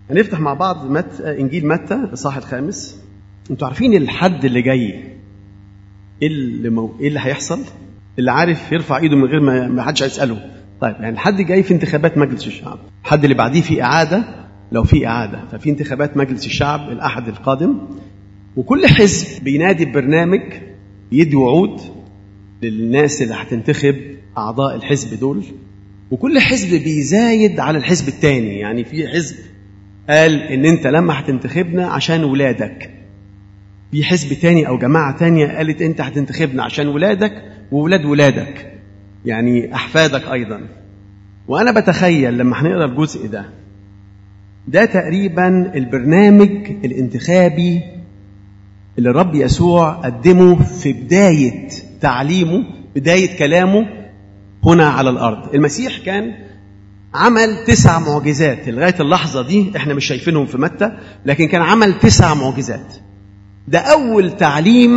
هنفتح مع بعض مت... انجيل متى الاصحاح الخامس انتوا عارفين الحد اللي جاي ايه اللي, مو... إيه اللي هيحصل اللي عارف يرفع ايده من غير ما ما حدش هيساله طيب يعني الحد جاي في انتخابات مجلس الشعب الحد اللي بعديه في اعاده لو في اعاده ففي انتخابات مجلس الشعب الاحد القادم وكل حزب بينادي ببرنامج يدي وعود للناس اللي هتنتخب اعضاء الحزب دول وكل حزب بيزايد على الحزب التاني يعني في حزب قال ان انت لما هتنتخبنا عشان ولادك في حزب تاني او جماعه تانية قالت انت هتنتخبنا عشان ولادك وولاد ولادك يعني احفادك ايضا وانا بتخيل لما هنقرا الجزء ده ده تقريبا البرنامج الانتخابي اللي الرب يسوع قدمه في بدايه تعليمه بدايه كلامه هنا على الارض المسيح كان عمل تسع معجزات لغايه اللحظه دي احنا مش شايفينهم في متى لكن كان عمل تسع معجزات ده اول تعليم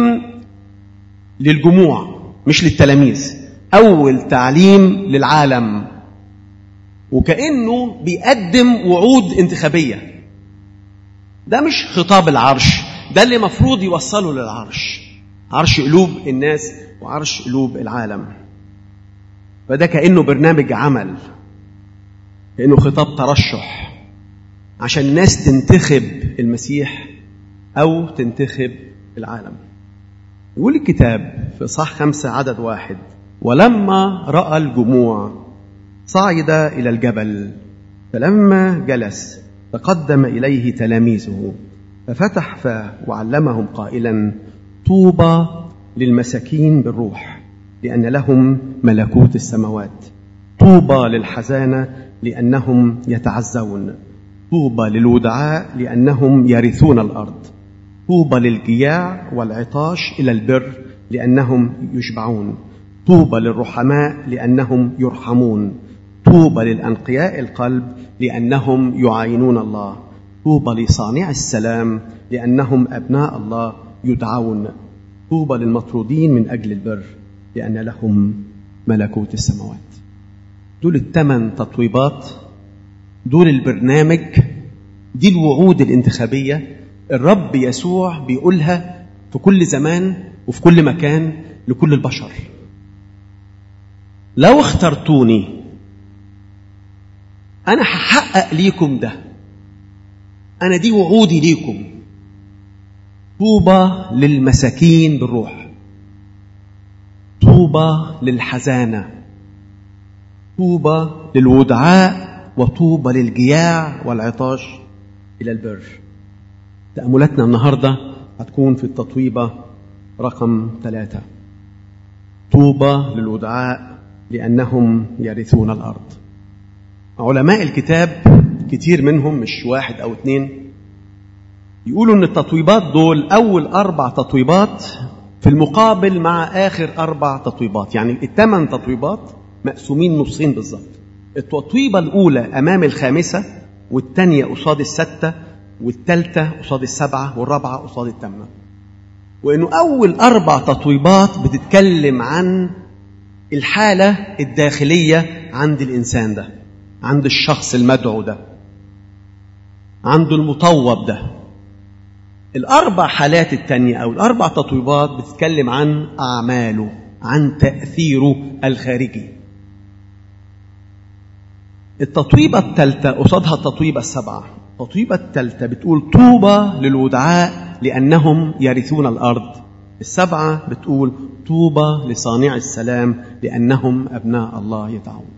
للجموع مش للتلاميذ اول تعليم للعالم وكانه بيقدم وعود انتخابيه ده مش خطاب العرش ده اللي مفروض يوصله للعرش عرش قلوب الناس وعرش قلوب العالم فده كانه برنامج عمل كانه خطاب ترشح عشان الناس تنتخب المسيح او تنتخب العالم يقول الكتاب في صح خمسة عدد واحد ولما رأى الجموع صعد إلى الجبل فلما جلس تقدم إليه تلاميذه ففتح فاه وعلمهم قائلا طوبى للمساكين بالروح لأن لهم ملكوت السماوات طوبى للحزانة لأنهم يتعزون طوبى للودعاء لأنهم يرثون الأرض طوبى للجياع والعطاش إلى البر لأنهم يشبعون طوبى للرحماء لأنهم يرحمون طوبى للأنقياء القلب لأنهم يعاينون الله طوبى لصانع السلام لأنهم أبناء الله يدعون طوبى للمطرودين من أجل البر لأن لهم ملكوت السماوات دول الثمان تطويبات دول البرنامج دي الوعود الانتخابية الرب يسوع بيقولها في كل زمان وفي كل مكان لكل البشر لو اخترتوني انا هحقق ليكم ده انا دي وعودي ليكم طوبى للمساكين بالروح طوبى للحزانه طوبى للودعاء وطوبى للجياع والعطاش الى البر تاملاتنا النهارده هتكون في التطويبه رقم ثلاثه طوبى للودعاء لانهم يرثون الارض علماء الكتاب كتير منهم مش واحد او اتنين يقولوا ان التطويبات دول اول اربع تطويبات في المقابل مع اخر اربع تطويبات يعني الثمان تطويبات مقسومين نصين بالظبط التطويبه الاولى امام الخامسه والثانيه قصاد السته والثالثه قصاد السبعه والرابعه قصاد الثامنه وانه اول اربع تطويبات بتتكلم عن الحاله الداخليه عند الانسان ده عند الشخص المدعو ده عنده المطوب ده الأربع حالات التانية أو الأربع تطويبات بتتكلم عن أعماله عن تأثيره الخارجي التطويبة الثالثة قصادها التطويبة السبعة التطويبة الثالثة بتقول طوبى للودعاء لأنهم يرثون الأرض السبعة بتقول طوبى لصانع السلام لأنهم أبناء الله يدعون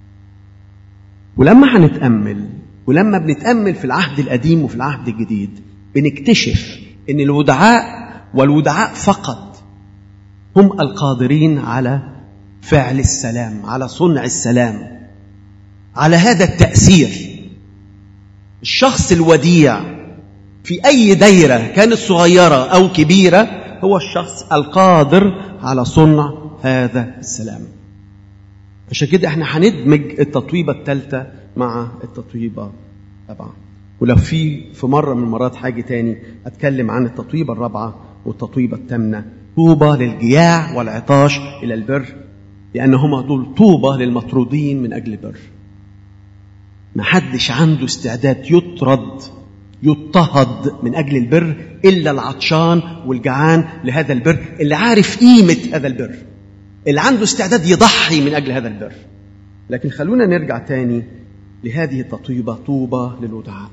ولما هنتأمل ولما بنتأمل في العهد القديم وفي العهد الجديد بنكتشف ان الودعاء والودعاء فقط هم القادرين على فعل السلام على صنع السلام على هذا التأثير الشخص الوديع في أي دايرة كانت صغيرة أو كبيرة هو الشخص القادر على صنع هذا السلام عشان كده احنا هندمج التطويبة الثالثة مع التطويبة الرابعة ولو في في مرة من المرات حاجة تاني أتكلم عن التطويبة الرابعة والتطويبة الثامنة طوبى للجياع والعطاش إلى البر لأن هما دول طوبى للمطرودين من أجل البر ما حدش عنده استعداد يطرد يضطهد من أجل البر إلا العطشان والجعان لهذا البر اللي عارف قيمة هذا البر اللي عنده استعداد يضحي من أجل هذا البر لكن خلونا نرجع تاني لهذه التطيبة طوبى للودعاء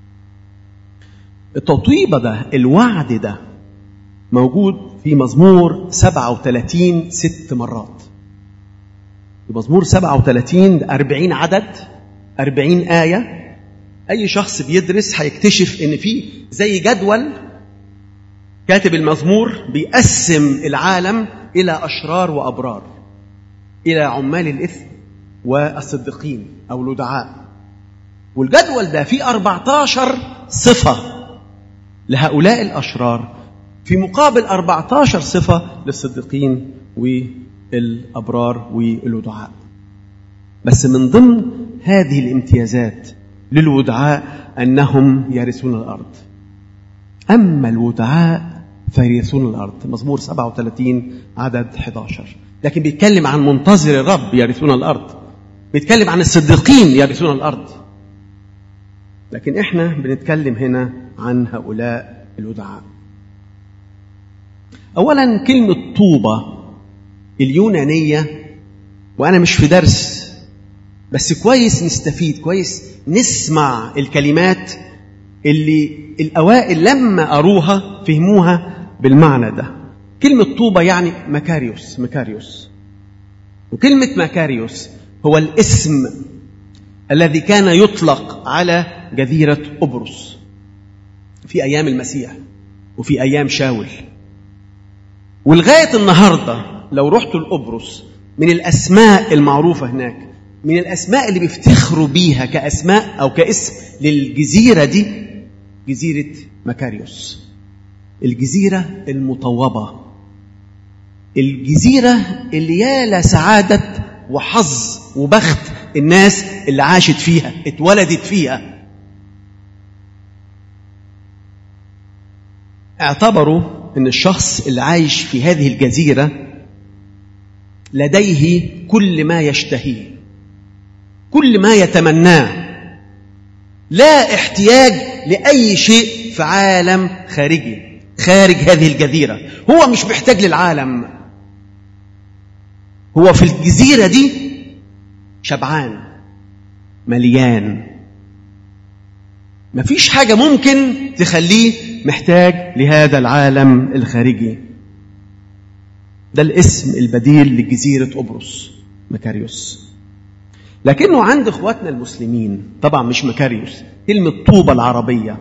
التطيبة ده الوعد ده موجود في مزمور 37 ست مرات في مزمور 37 40 عدد 40 آية أي شخص بيدرس هيكتشف إن في زي جدول كاتب المزمور بيقسم العالم إلى أشرار وأبرار إلى عمال الإثم والصديقين أو الودعاء والجدول ده فيه 14 صفة لهؤلاء الأشرار في مقابل 14 صفة للصديقين والأبرار والودعاء بس من ضمن هذه الامتيازات للودعاء أنهم يرثون الأرض أما الودعاء فيرثون الأرض مزمور 37 عدد 11 لكن بيتكلم عن منتظر الرب يرثون الأرض بيتكلم عن الصديقين يرثون الأرض لكن احنا بنتكلم هنا عن هؤلاء الودعاء اولا كلمه طوبه اليونانيه وانا مش في درس بس كويس نستفيد كويس نسمع الكلمات اللي الاوائل لما قروها فهموها بالمعنى ده كلمه طوبه يعني مكاريوس مكاريوس وكلمه مكاريوس هو الاسم الذي كان يطلق على جزيرة قبرص في أيام المسيح وفي أيام شاول ولغاية النهاردة لو رحتوا لقبرص من الأسماء المعروفة هناك من الأسماء اللي بيفتخروا بيها كأسماء أو كاسم للجزيرة دي جزيرة مكاريوس الجزيرة المطوبة الجزيرة اللي يا لسعادة وحظ وبخت الناس اللي عاشت فيها اتولدت فيها اعتبروا ان الشخص اللي عايش في هذه الجزيره لديه كل ما يشتهيه كل ما يتمناه لا احتياج لاي شيء في عالم خارجي خارج هذه الجزيره هو مش محتاج للعالم هو في الجزيره دي شبعان مليان مفيش حاجة ممكن تخليه محتاج لهذا العالم الخارجي ده الاسم البديل لجزيرة قبرص مكاريوس لكنه عند اخواتنا المسلمين طبعا مش مكاريوس كلمة طوبة العربية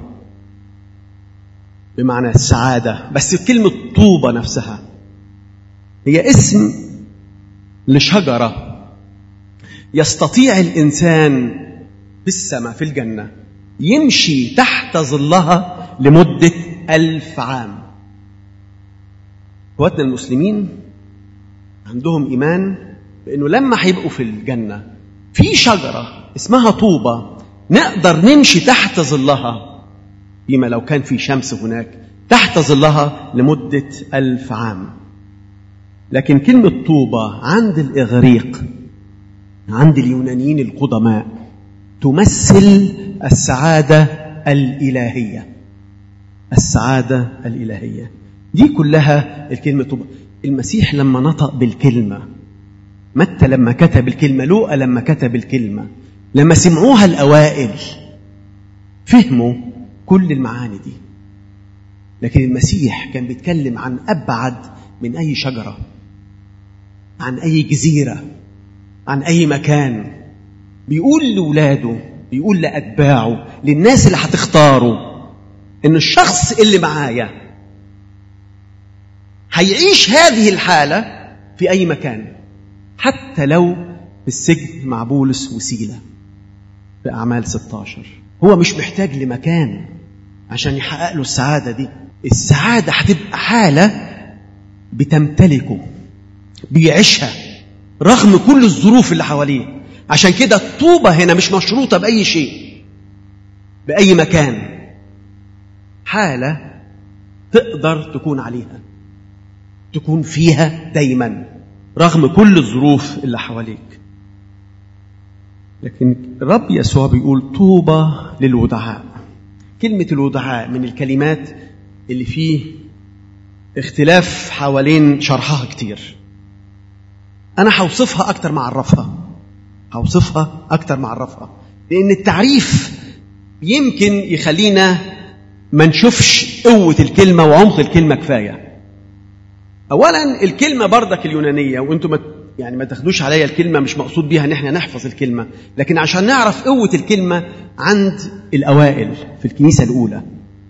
بمعنى السعادة بس كلمة طوبة نفسها هي اسم لشجرة يستطيع الإنسان في السماء في الجنة يمشي تحت ظلها لمدة ألف عام اخواتنا المسلمين عندهم إيمان بأنه لما هيبقوا في الجنة في شجرة اسمها طوبة نقدر نمشي تحت ظلها فيما لو كان في شمس هناك تحت ظلها لمدة ألف عام لكن كلمة طوبة عند الإغريق عند اليونانيين القدماء تمثل السعادة الإلهية السعادة الإلهية دي كلها الكلمة طوبى المسيح لما نطق بالكلمة متى لما كتب الكلمة لوقا لما كتب الكلمة لما سمعوها الأوائل فهموا كل المعاني دي لكن المسيح كان بيتكلم عن أبعد من أي شجرة عن أي جزيرة عن أي مكان بيقول لولاده بيقول لأتباعه للناس اللي هتختاروا إن الشخص اللي معايا هيعيش هذه الحالة في أي مكان حتى لو في السجن مع بولس وسيلة في أعمال 16 هو مش محتاج لمكان عشان يحقق له السعادة دي السعادة هتبقى حالة بتمتلكه بيعيشها رغم كل الظروف اللي حواليه عشان كده الطوبة هنا مش مشروطة بأي شيء بأي مكان حالة تقدر تكون عليها تكون فيها دايما رغم كل الظروف اللي حواليك لكن الرب يسوع بيقول طوبى للودعاء كلمة الودعاء من الكلمات اللي فيه اختلاف حوالين شرحها كتير أنا هوصفها أكتر ما أعرفها هوصفها أكتر ما أعرفها لأن التعريف يمكن يخلينا ما نشوفش قوة الكلمة وعمق الكلمة كفاية أولا الكلمة بردك اليونانية وأنتم ما يعني ما تاخدوش عليا الكلمة مش مقصود بيها إن احنا نحفظ الكلمة لكن عشان نعرف قوة الكلمة عند الأوائل في الكنيسة الأولى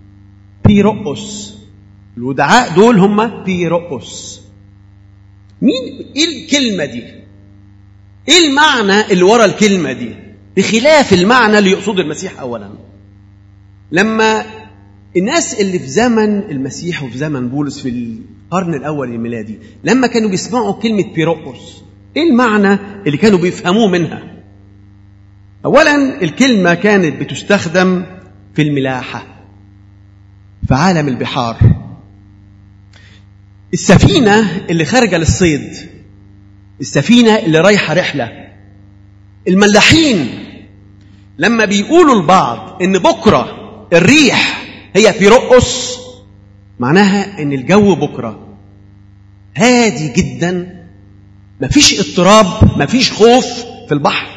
بيرقص الودعاء دول هم بيرقص مين ايه الكلمة دي؟ ايه المعنى اللي ورا الكلمة دي؟ بخلاف المعنى اللي يقصده المسيح أولا لما الناس اللي في زمن المسيح وفي زمن بولس في القرن الأول الميلادي لما كانوا بيسمعوا كلمة بيرقص إيه المعنى اللي كانوا بيفهموه منها أولا الكلمة كانت بتستخدم في الملاحة في عالم البحار السفينة اللي خارجة للصيد السفينة اللي رايحة رحلة الملاحين لما بيقولوا لبعض إن بكرة الريح هي بيرقص معناها ان الجو بكره هادي جدا مفيش اضطراب مفيش خوف في البحر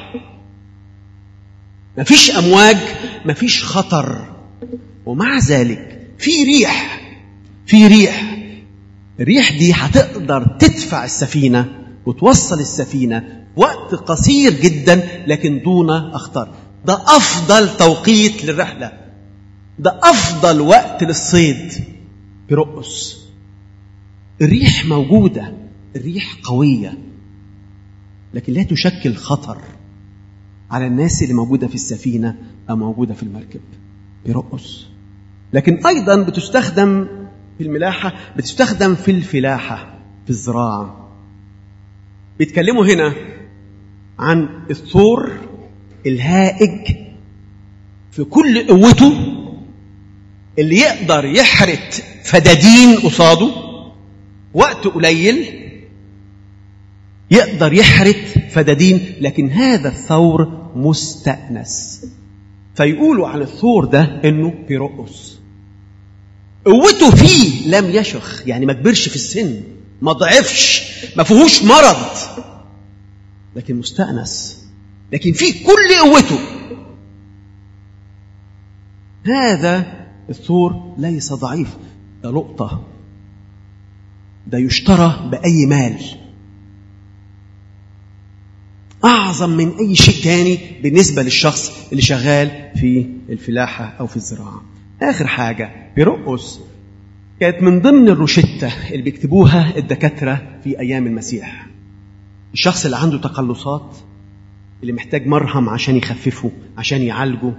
مفيش امواج مفيش خطر ومع ذلك في ريح في ريح الريح دي هتقدر تدفع السفينه وتوصل السفينه وقت قصير جدا لكن دون اخطار ده افضل توقيت للرحله ده افضل وقت للصيد بيرقص الريح موجوده الريح قويه لكن لا تشكل خطر على الناس اللي موجوده في السفينه او موجوده في المركب بيرقص لكن ايضا بتستخدم في الملاحه بتستخدم في الفلاحه في الزراعه بيتكلموا هنا عن الثور الهائج في كل قوته اللي يقدر يحرت فدادين قصاده وقت قليل يقدر يحرت فدادين لكن هذا الثور مستأنس فيقولوا عن الثور ده انه بيرقص قوته فيه لم يشخ يعني ما كبرش في السن ما ضعفش ما فيهوش مرض لكن مستأنس لكن فيه كل قوته هذا الثور ليس ضعيف ده لقطة ده يشترى بأي مال أعظم من أي شيء تاني بالنسبة للشخص اللي شغال في الفلاحة أو في الزراعة آخر حاجة بيرقص كانت من ضمن الروشتة اللي بيكتبوها الدكاترة في أيام المسيح الشخص اللي عنده تقلصات اللي محتاج مرهم عشان يخففه عشان يعالجه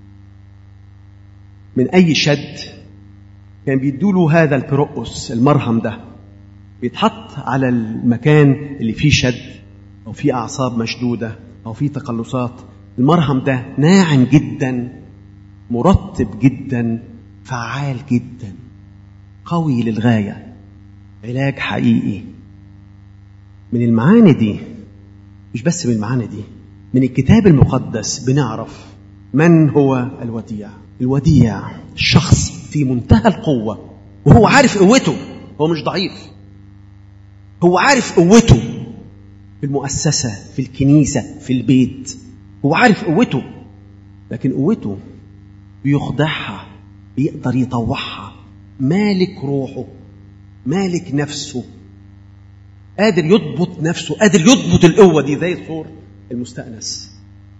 من أي شد كان بيدوا له هذا البرقص المرهم ده بيتحط على المكان اللي فيه شد أو فيه أعصاب مشدودة أو فيه تقلصات المرهم ده ناعم جدا مرطب جدا فعال جدا قوي للغاية علاج حقيقي من المعاني دي مش بس من المعاني دي من الكتاب المقدس بنعرف من هو الوديع الوديع شخص في منتهى القوة وهو عارف قوته هو مش ضعيف هو عارف قوته في المؤسسة في الكنيسة في البيت هو عارف قوته لكن قوته بيخضعها بيقدر يطوعها مالك روحه مالك نفسه قادر يضبط نفسه قادر يضبط القوة دي زي الثور المستأنس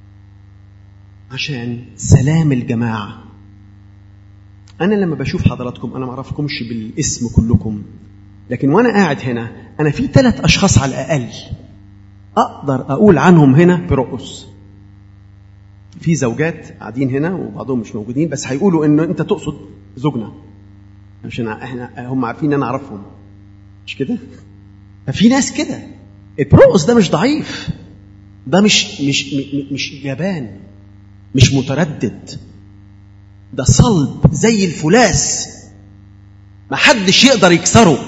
عشان سلام الجماعة أنا لما بشوف حضراتكم أنا ما أعرفكمش بالاسم كلكم لكن وأنا قاعد هنا أنا في ثلاث أشخاص على الأقل أقدر أقول عنهم هنا برؤوس في زوجات قاعدين هنا وبعضهم مش موجودين بس هيقولوا إنه أنت تقصد زوجنا عشان احنا هم عارفين ان انا اعرفهم مش كده؟ ففي ناس كده البرؤوس ده مش ضعيف ده مش مش مش جبان مش متردد ده صلب زي الفولاس محدش يقدر يكسره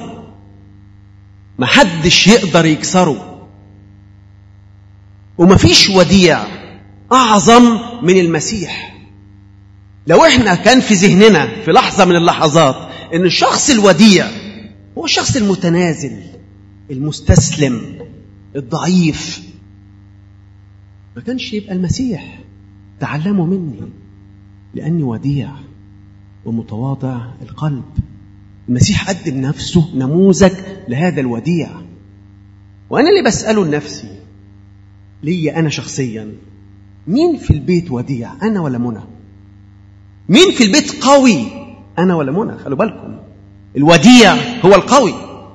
محدش يقدر يكسره ومفيش وديع أعظم من المسيح لو احنا كان في ذهننا في لحظة من اللحظات ان الشخص الوديع هو الشخص المتنازل المستسلم الضعيف ما كانش يبقى المسيح تعلموا مني لأني وديع ومتواضع القلب المسيح قدم نفسه نموذج لهذا الوديع وأنا اللي بسأله لنفسي ليا أنا شخصيا مين في البيت وديع أنا ولا منى مين في البيت قوي أنا ولا منى خلوا بالكم الوديع هو القوي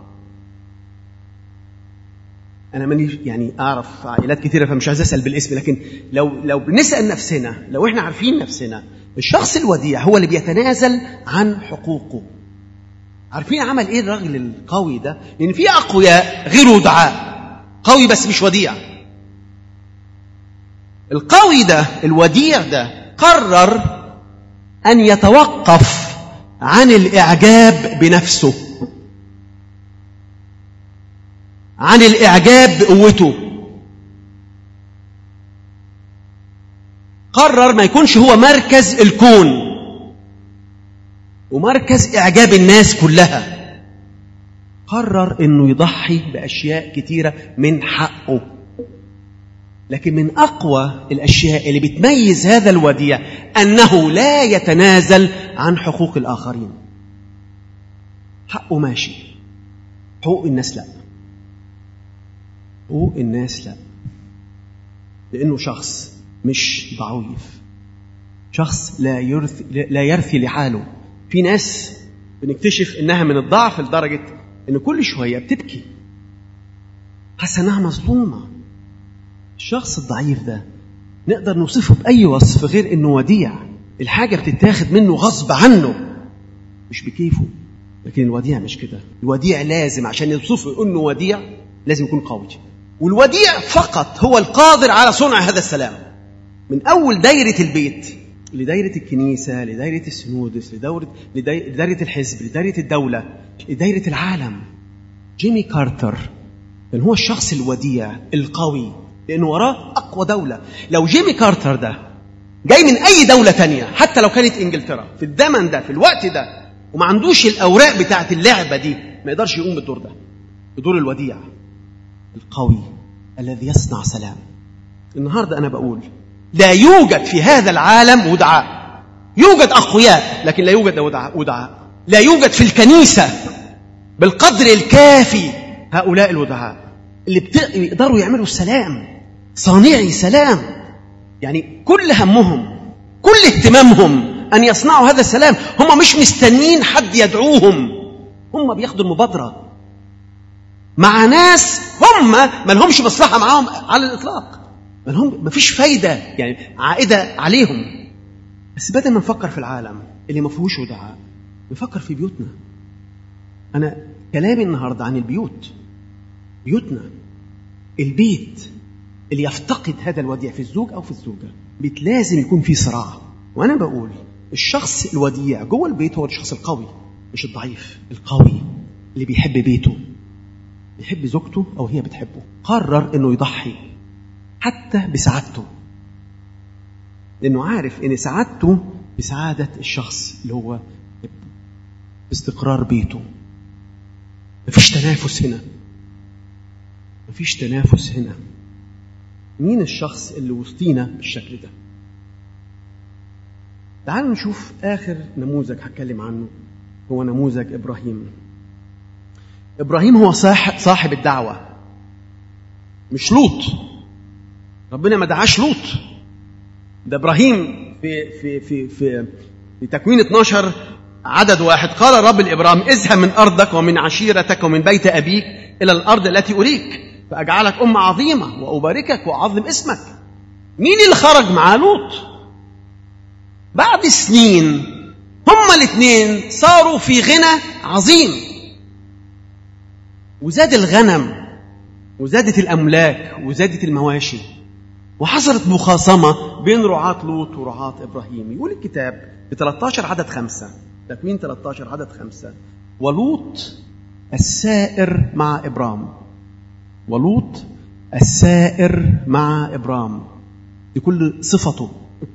انا ماني يعني اعرف عائلات كثيره فمش عايز اسال بالاسم لكن لو لو بنسال نفسنا لو احنا عارفين نفسنا الشخص الوديع هو اللي بيتنازل عن حقوقه عارفين عمل ايه الراجل القوي ده لان في اقوياء غير ودعاء قوي بس مش وديع القوي ده الوديع ده قرر ان يتوقف عن الاعجاب بنفسه عن الاعجاب بقوته قرر ما يكونش هو مركز الكون ومركز اعجاب الناس كلها قرر انه يضحي باشياء كتيره من حقه لكن من اقوى الاشياء اللي بتميز هذا الوديع انه لا يتنازل عن حقوق الاخرين حقه ماشي حقوق الناس لا حقوق الناس لا لانه شخص مش ضعيف شخص لا يرثي لا يرثي لحاله في ناس بنكتشف انها من الضعف لدرجه ان كل شويه بتبكي حاسه انها مظلومه الشخص الضعيف ده نقدر نوصفه باي وصف غير انه وديع الحاجه بتتاخد منه غصب عنه مش بكيفه لكن الوديع مش كده الوديع لازم عشان يوصفه انه وديع لازم يكون قوي والوديع فقط هو القادر على صنع هذا السلام من اول دايره البيت لدايره الكنيسه لدايره السنودس لدايره لدايره الحزب لدايره الدوله لدايره العالم جيمي كارتر كان هو الشخص الوديع القوي لانه وراه اقوى دوله لو جيمي كارتر ده جاي من اي دوله تانية حتى لو كانت انجلترا في الزمن ده في الوقت ده وما عندوش الاوراق بتاعت اللعبه دي ما يقدرش يقوم بالدور ده بدور الوديع القوي الذي يصنع سلام النهارده انا بقول لا يوجد في هذا العالم ودعاء يوجد اقوياء لكن لا يوجد ودعاء لا يوجد في الكنيسه بالقدر الكافي هؤلاء الودعاء اللي بيقدروا يعملوا السلام صانعي سلام يعني كل همهم كل اهتمامهم ان يصنعوا هذا السلام هم مش مستنين حد يدعوهم هم بياخدوا المبادره مع ناس هم ما لهمش مصلحه معاهم على الاطلاق ما لهم ما فيش فايده يعني عائده عليهم بس بدل ما نفكر في العالم اللي ما فيهوش ودعاء نفكر في بيوتنا انا كلامي النهارده عن البيوت بيوتنا البيت اللي يفتقد هذا الوديع في الزوج او في الزوجه بيت لازم يكون فيه صراع وانا بقول الشخص الوديع جوه البيت هو الشخص القوي مش الضعيف القوي اللي بيحب بيته بيحب زوجته او هي بتحبه قرر انه يضحي حتى بسعادته لانه عارف ان سعادته بسعاده الشخص اللي هو باستقرار بيته مفيش تنافس هنا مفيش تنافس هنا مين الشخص اللي وسطينا بالشكل ده تعالوا نشوف آخر نموذج هتكلم عنه هو نموذج إبراهيم إبراهيم هو صاحب, صاحب الدعوة مش لوط ربنا ما دعاش لوط ده إبراهيم في في في في في تكوين 12 عدد واحد قال رب لإبراهيم اذهب من أرضك ومن عشيرتك ومن بيت أبيك إلى الأرض التي أريك فأجعلك أمة عظيمة وأباركك وأعظم اسمك مين اللي خرج مع لوط بعد سنين هما الاثنين صاروا في غنى عظيم وزاد الغنم وزادت الأملاك وزادت المواشي وحصلت مخاصمة بين رعاة لوط ورعاة إبراهيم يقول الكتاب في 13 عدد خمسة تكوين 13 عدد خمسة ولوط السائر مع إبرام ولوط السائر مع إبرام بكل صفته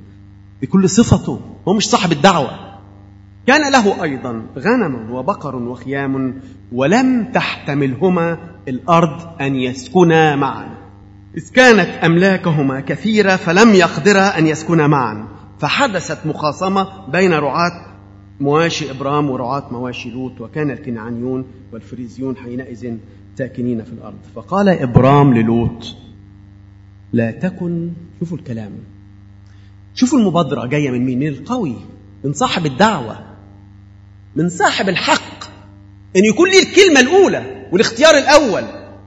بكل صفته هو مش صاحب الدعوة كان له أيضا غنم وبقر وخيام ولم تحتملهما الأرض أن يسكنا معا إذ كانت أملاكهما كثيرة فلم يقدرا أن يسكنا معا فحدثت مخاصمة بين رعاة مواشي إبرام ورعاة مواشي لوط وكان الكنعانيون والفريزيون حينئذ ساكنين في الأرض فقال إبرام للوط لا تكن شوفوا الكلام شوفوا المبادرة جاية من مين؟ من القوي من صاحب الدعوة من صاحب الحق أن يكون لي الكلمة الأولى والاختيار الأول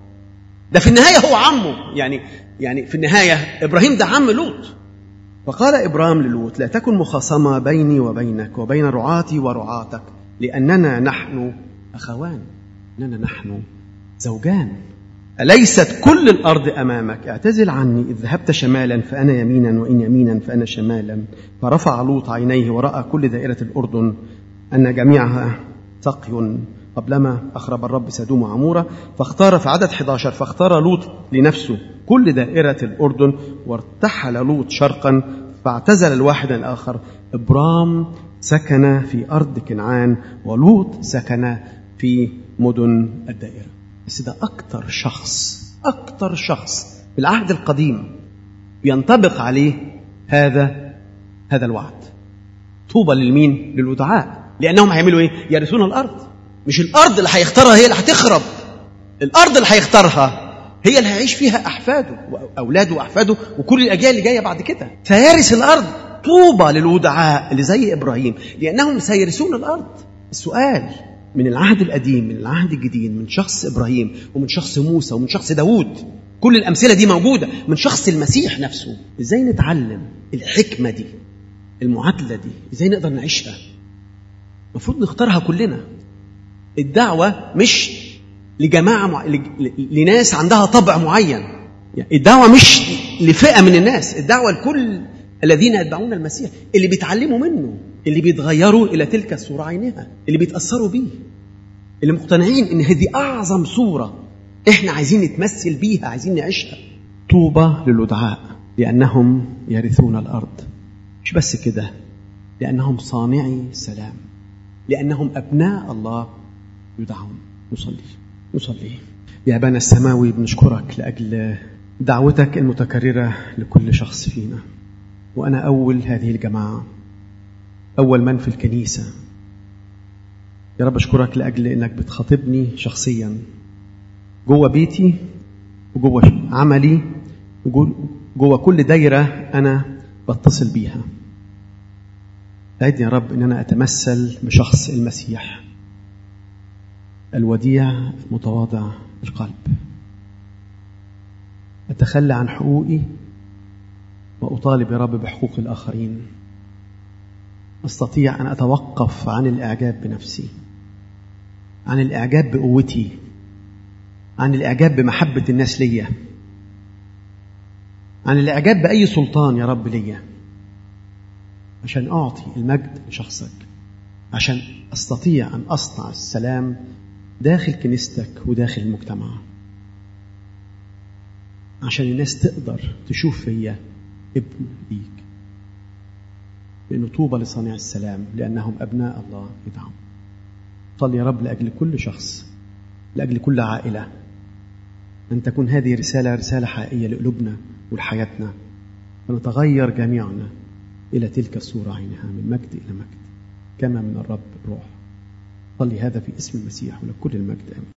ده في النهاية هو عمه يعني يعني في النهاية إبراهيم ده عم لوط فقال إبرام للوط لا تكن مخاصمة بيني وبينك وبين رعاتي ورعاتك لأننا نحن أخوان إننا نحن زوجان أليست كل الأرض أمامك اعتزل عني إذ ذهبت شمالا فأنا يمينا وإن يمينا فأنا شمالا فرفع لوط عينيه ورأى كل دائرة الأردن أن جميعها سقي قبلما أخرب الرب سدوم وعمورة فاختار في عدد 11 فاختار لوط لنفسه كل دائرة الأردن وارتحل لوط شرقا فاعتزل الواحد الآخر إبرام سكن في أرض كنعان ولوط سكن في مدن الدائرة بس ده أكتر شخص أكتر شخص في العهد القديم ينطبق عليه هذا هذا الوعد طوبى للمين للودعاء لأنهم هيعملوا إيه يرثون الأرض مش الأرض اللي هيختارها هي اللي هتخرب الأرض اللي هيختارها هي اللي هيعيش فيها أحفاده وأولاده وأحفاده وكل الأجيال اللي جاية بعد كده سيرث الأرض طوبى للودعاء اللي زي إبراهيم لأنهم سيرثون الأرض السؤال من العهد القديم من العهد الجديد من شخص إبراهيم ومن شخص موسى ومن شخص داوود كل الأمثلة دي موجودة من شخص المسيح نفسه إزاي نتعلم الحكمة دي المعادلة دي إزاي نقدر نعيشها المفروض نختارها كلنا الدعوة مش لجماعة مع... لناس عندها طبع معين يعني الدعوة مش لفئة من الناس الدعوة لكل الذين يتبعون المسيح اللي بيتعلموا منه اللي بيتغيروا إلى تلك الصورة عينها اللي بيتأثروا بيه اللي مقتنعين إن هذه أعظم صورة إحنا عايزين نتمثل بيها عايزين نعيشها طوبى للودعاء لأنهم يرثون الأرض مش بس كده لأنهم صانعي سلام لأنهم أبناء الله يدعون نصلي نصلي يا أبانا السماوي بنشكرك لأجل دعوتك المتكررة لكل شخص فينا وأنا أول هذه الجماعة أول من في الكنيسة يا رب أشكرك لأجل أنك بتخاطبني شخصيا جوه بيتي وجوه عملي وجوه كل دايرة أنا بتصل بيها أعدني يا رب أن أنا أتمثل بشخص المسيح الوديع المتواضع القلب أتخلى عن حقوقي وأطالب يا رب بحقوق الآخرين أستطيع أن أتوقف عن الإعجاب بنفسي عن الإعجاب بقوتي عن الإعجاب بمحبة الناس ليا عن الإعجاب بأي سلطان يا رب ليا عشان أعطي المجد لشخصك عشان أستطيع أن أصنع السلام داخل كنيستك وداخل المجتمع عشان الناس تقدر تشوف فيا ابن ليك لأنه طوبى لصانع السلام لأنهم أبناء الله يدعون صلي يا رب لأجل كل شخص لأجل كل عائلة أن تكون هذه رسالة رسالة حقيقية لقلوبنا ولحياتنا ونتغير جميعنا إلى تلك الصورة عينها من مجد إلى مجد كما من الرب الروح صلي هذا في اسم المسيح ولكل المجد آمين